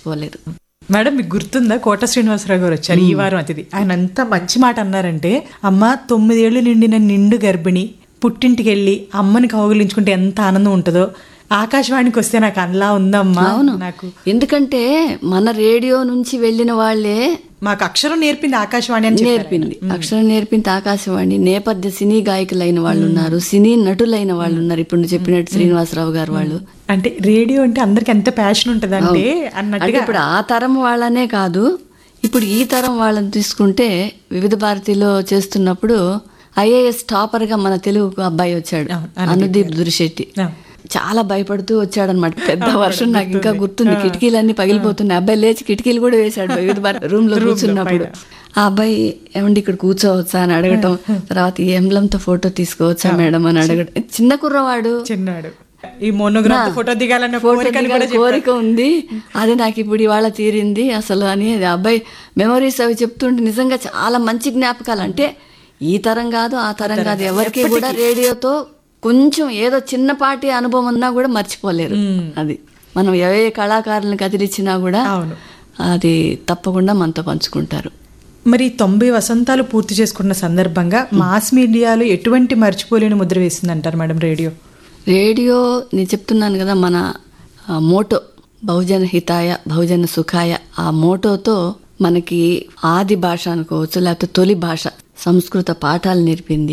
మర్చిపోలేరు madam మీకు గుర్తుందా కోట శ్రీనివాసరావు గారు వచ్చారు ఈ వారం అతిథి ఆయన అంత మంచి మాట అన్నారంటే అమ్మ తొమ్మిదేళ్లు నిండిన నిండు గర్భిణి పుట్టింటికి వెళ్ళి అమ్మని కౌగిలించుకుంటే ఎంత ఆనందం ఉంటుందో ఆకాశవాణికి వస్తే నాకు అలా ఉందమ్మా అవును నాకు ఎందుకంటే మన రేడియో నుంచి వెళ్ళిన వాళ్ళే మాకు అక్షరం నేర్పింది ఆకాశవాణి అని చెప్పారు. నేర్పింది అక్షరం నేర్పింది ఆకాశవాణి నేపథ్య సినీ గాయకులైన వాళ్ళు ఉన్నారు సినీ నటులైన వాళ్ళు ఉన్నారు ఇప్పుడు నువ్వు చెప్పినట్టు శ్రీనివాసరావు గారు వాళ్ళు అంటే రేడియో అంటే అందరికి ఎంత ప్యాషన్ ఉంటదంటే అంటే అన్నట్టుగా ఇప్పుడు ఆ తరం వాళ్ళనే కాదు ఇప్పుడు ఈ తరం వాళ్ళని తీసుకుంటే వివిధ భారతిలో చేస్తున్నప్పుడు ఐఏఎస్ టాపర్ గా మన తెలుగు అబ్బాయి వచ్చాడు అవును, అనుదీప్ దురిశెట్టి ఆ. చాలా భయపడుతూ వచ్చాడనమాట పెద్ద వర్షం నాకు ఇంకా గుర్తుంది కిటికీలన్నీ పగిలిపోతున్నాయి అబ్బాయి లేచి కిటికీలు కూడా వేశాడు వివిధ భారతి రూమ్ లో కూర్చున్నప్పుడు ఆ అబ్బాయి ఏమండి ఇక్కడ కూర్చోవచ్చా అని అడగటం తర్వాత ఈ ఎంబ్లంతో ఫోటో తీసుకోవచ్చా మేడం అని అడగటం చిన్న కుర్రవాడు చిన్నాడు ఈ మోనోగ్రాఫ్ ఫోటో దిగాలన్న ఫోటో కోరికను దిగాలి కూడా కోరిక ఉంది అది నాకు ఇప్పుడు ఇవాళ తీరింది అసలు అని అది అబ్బాయి మెమరీస్ అవి చెప్తుంటే నిజంగా చాలా మంచి జ్ఞాపకాలు అంటే ఈ తరం కాదు ఆ తరం కాదు ఎవరికి కూడా రేడియోతో కొంచెం ఏదో చిన్నపాటి అనుభవం ఉన్నా కూడా మర్చిపోలేరు అది మనం ఏ ఏ కళాకారులను కదిలిచ్చినా కూడా అవును అది తప్పకుండా మనతో పంచుకుంటారు మరి తొంభై వసంతాలు పూర్తి చేసుకున్న సందర్భంగా మాస్ మీడియాలో ఎటువంటి మర్చిపోలేని ముద్ర వేసింది అంటారు మేడం రేడియో రేడియో నేను చెప్తున్నాను కదా మన ఆ, మోటో బహుజన హితాయ బహుజన సుఖాయ ఆ మోటోతో మనకి ఆది భాష అనుకోవచ్చు లేకపోతే తొలి భాష సంస్కృత పాఠాలు నేర్పింది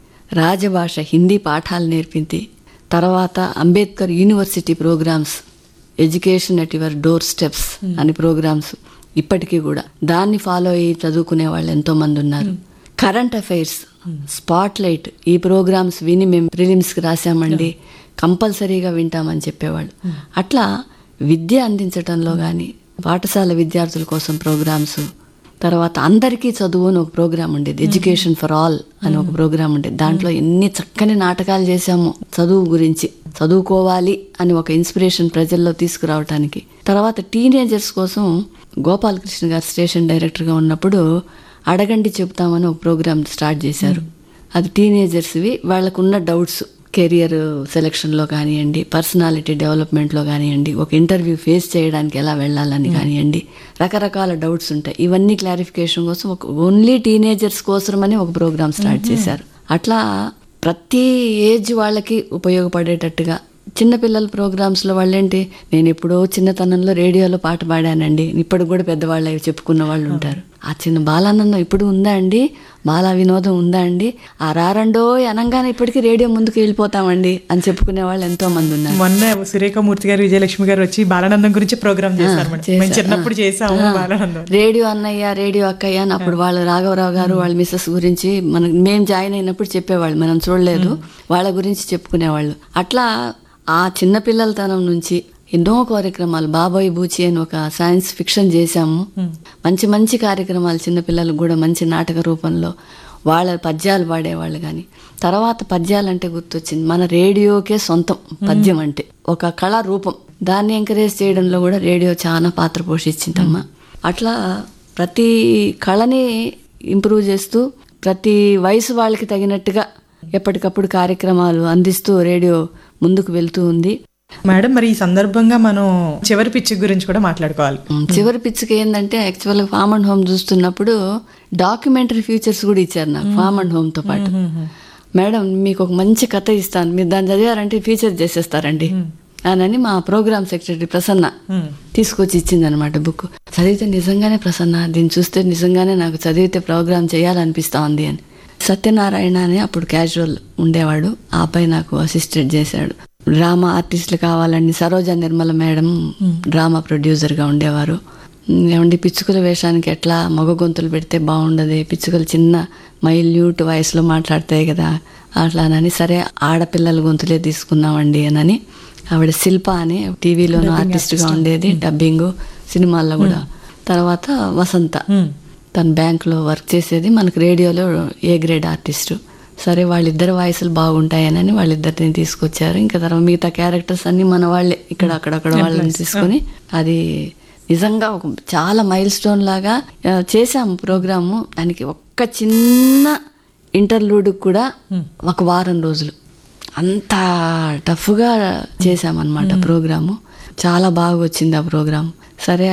రాజభాష హిందీ పాఠాలు నేర్పింది తర్వాత Ambedkar university programmes education at your doorsteps అని ప్రోగ్రామ్స్ ఇప్పటికీ కూడా దాన్ని ఫాలో అయ్యి చదువుకునే వాళ్ళు ఎంతో మంది ఉన్నారు కరెంట్ అఫైర్స్ స్పాట్ లైట్ ఈ ప్రోగ్రామ్స్ విని మేము ప్రిలిమ్స్కి రాసామండి కంపల్సరీగా వింటామని చెప్పేవాళ్ళు అట్లా విద్య అందించటంలో కానీ పాఠశాల విద్యార్థుల కోసం ప్రోగ్రామ్స్ తర్వాత అందరికీ చదువు అని ఒక ప్రోగ్రామ్ ఉండేది ఎడ్యుకేషన్ ఫర్ ఆల్ అని ఒక ప్రోగ్రామ్ ఉండేది దాంట్లో ఎన్ని చక్కని నాటకాలు చేశాము చదువు గురించి చదువుకోవాలి అని ఒక ఇన్స్పిరేషన్ ప్రజల్లో తీసుకురావటానికి తర్వాత టీనేజర్స్ కోసం గోపాలకృష్ణ గారు స్టేషన్ డైరెక్టర్గా ఉన్నప్పుడు అడగండి చెబుతామని ఒక ప్రోగ్రామ్ స్టార్ట్ చేశారు అది టీనేజర్స్వి వాళ్ళకున్న డౌట్స్ కెరియర్ సెలక్షన్లో కానివ్వండి పర్సనాలిటీ డెవలప్మెంట్లో కానివ్వండి ఒక ఇంటర్వ్యూ ఫేస్ చేయడానికి ఎలా వెళ్ళాలని కానివ్వండి రకరకాల డౌట్స్ ఉంటాయి ఇవన్నీ క్లారిఫికేషన్ కోసం ఒక ఓన్లీ టీనేజర్స్ కోసమని ఒక ప్రోగ్రామ్ స్టార్ట్ చేశారు అట్లా ప్రతి ఏజ్ వాళ్ళకి ఉపయోగపడేటట్టుగా చిన్నపిల్లల ప్రోగ్రామ్స్లో వాళ్ళేంటి నేను ఎప్పుడో చిన్నతనంలో రేడియోలో పాట పాడానండి ఇప్పటికి కూడా పెద్దవాళ్ళు అవి చెప్పుకున్న వాళ్ళు ఉంటారు ఆ చిన్న బాలానందం ఇప్పుడు ఉందా అండి బాలా వినోదం ఉందా అండి ఆ రారండో అనగానే ఇప్పటికీ రేడియో ముందుకు వెళ్ళిపోతామండి అని చెప్పుకునే వాళ్ళు ఎంతో మంది ఉన్నారు మొన్న సురేఖమూర్తి గారు విజయలక్ష్మి గారు వచ్చి బాలానందం గురించి ప్రోగ్రామ్ చేశారు మేడం మేము చేశారు. చిన్నప్పుడు చేసాము బాలానందం రేడియో అన్నయ్య రేడియో అక్కయ్య అని అప్పుడు వాళ్ళు రాఘవరావు గారు వాళ్ళ మిస్సెస్ గురించి మనం మేము జాయిన్ అయినప్పుడు చెప్పేవాళ్ళు మనం చూడలేదు వాళ్ళ గురించి చెప్పుకునేవాళ్ళు అట్లా ఆ చిన్నపిల్లలతనం నుంచి ఎన్నో కార్యక్రమాలు బాబాయ్ బూచి అని ఒక సైన్స్ ఫిక్షన్ చేశాము మంచి మంచి కార్యక్రమాలు చిన్నపిల్లలకు కూడా మంచి నాటక రూపంలో వాళ్ళ పద్యాలు పాడేవాళ్ళు కానీ తర్వాత పద్యాలు అంటే గుర్తొచ్చింది మన రేడియోకే సొంతం పద్యం అంటే ఒక కళా రూపం దాన్ని ఎంకరేజ్ చేయడంలో కూడా రేడియో చాలా పాత్ర పోషించిందమ్మా అట్లా ప్రతి కళని ఇంప్రూవ్ చేస్తూ ప్రతి వయసు వాళ్ళకి తగినట్టుగా ఎప్పటికప్పుడు కార్యక్రమాలు అందిస్తూ రేడియో ముందుకు వెళ్తూ ఉంది మేడం మరి ఈ సందర్భంగా మనం చివరి పిచ్చి గురించి కూడా మాట్లాడుకోవాలి ఉమ్, చివరి పిచ్చుక ఏంటంటే యాక్చువల్గా ఫామ్ అండ్ హోమ్ చూస్తున్నప్పుడు డాక్యుమెంటరీ ఫీచర్స్ కూడా ఇచ్చారు నాకు ఫామ్ అండ్ హోమ్తో పాటు మేడం మీకు ఒక మంచి కథ ఇస్తాను మీరు దాన్ని చదివారంటే ఫీచర్ చేసేస్తారండి అని మా ప్రోగ్రామ్ సెక్రటరీ ప్రసన్న తీసుకొచ్చి ఇచ్చిందనమాట బుక్ చదివితే నిజంగానే ప్రసన్న దీన్ని చూస్తే నిజంగానే నాకు చదివితే ప్రోగ్రామ్ చేయాలనిపిస్తా ఉంది అని సత్యనారాయణ అని అప్పుడు క్యాజువల్ ఉండేవాడు ఆ అబ్బాయి నాకు అసిస్టెంట్ చేశాడు డ్రామా ఆర్టిస్టులు కావాలని సరోజ నిర్మల మేడం డ్రామా ప్రొడ్యూసర్గా ఉండేవారు ఏమండి పిచ్చుకల వేషానికి ఎట్లా మగ గొంతులు పెడితే బాగుండదు పిచ్చుకలు చిన్న మైల్యూట్ వయసులో మాట్లాడతాయి కదా అట్లానని సరే ఆడపిల్లల గొంతులే తీసుకున్నామండి అని ఆవిడ శిల్ప అని టీవీలోనూ ఆర్టిస్ట్గా ఉండేది డబ్బింగ్ సినిమాల్లో కూడా తర్వాత వసంత తను బ్యాంక్లో వర్క్ చేసేది మనకు రేడియోలో ఏ గ్రేడ్ ఆర్టిస్టు సరే వాళ్ళిద్దరు వాయిస్లు బాగుంటాయనని వాళ్ళిద్దరిని తీసుకొచ్చారు ఇంకా తర్వాత మిగతా క్యారెక్టర్స్ అన్ని మన వాళ్ళే ఇక్కడ అక్కడక్కడ వాళ్ళని తీసుకొని అది నిజంగా ఒక చాలా మైల్ స్టోన్ లాగా ఆ, చేశాము ప్రోగ్రాము దానికి ఒక్క చిన్న ఇంటర్లూడ్ కూడా ఒక వారం రోజులు అంత టఫ్గా చేశామన్నమాట ప్రోగ్రాము చాలా బాగా వచ్చింది ఆ ప్రోగ్రామ్ సరే